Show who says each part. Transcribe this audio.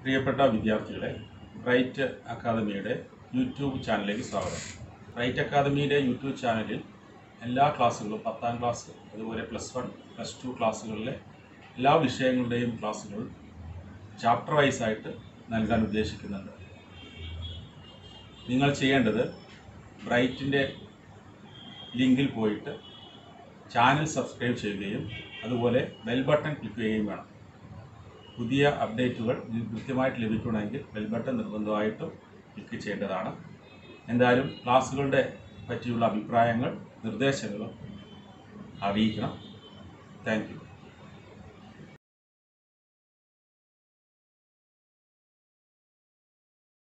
Speaker 1: പ്രിയപ്പെട്ട വിദ്യാർത്ഥികളെ റൈറ്റ് അക്കാദമിയുടെ യൂട്യൂബ് ചാനലിലേക്ക് സ്വാഗതം റൈറ്റ് അക്കാദമിയുടെ യൂട്യൂബ് ചാനലിൽ എല്ലാ ക്ലാസ്സുകളും പത്താം ക്ലാസ് അതുപോലെ പ്ലസ് വൺ പ്ലസ് ടു ക്ലാസ്സുകളിലെ എല്ലാ വിഷയങ്ങളുടെയും ക്ലാസ്സുകൾ ചാപ്റ്റർ വൈസ് ആയിട്ട് നൽകാൻ ഉദ്ദേശിക്കുന്നുണ്ട് നിങ്ങൾ ചെയ്യേണ്ടത് ബ്രൈറ്റിൻ്റെ ലിങ്കിൽ പോയിട്ട് ചാനൽ സബ്സ്ക്രൈബ് ചെയ്യുകയും അതുപോലെ ബെൽ ബട്ടൺ ക്ലിക്ക് ചെയ്യുകയും വേണം പുതിയ അപ്ഡേറ്റുകൾ നിങ്ങൾക്ക് കൃത്യമായിട്ട് ലഭിക്കണമെങ്കിൽ ബെൽ ബട്ടൺ നിർബന്ധമായിട്ടും ക്ലിക്ക് ചെയ്യേണ്ടതാണ് എന്തായാലും ക്ലാസ്സുകളുടെ പറ്റിയുള്ള അഭിപ്രായങ്ങൾ നിർദ്ദേശങ്ങളും അറിയിക്കണം താങ്ക് യു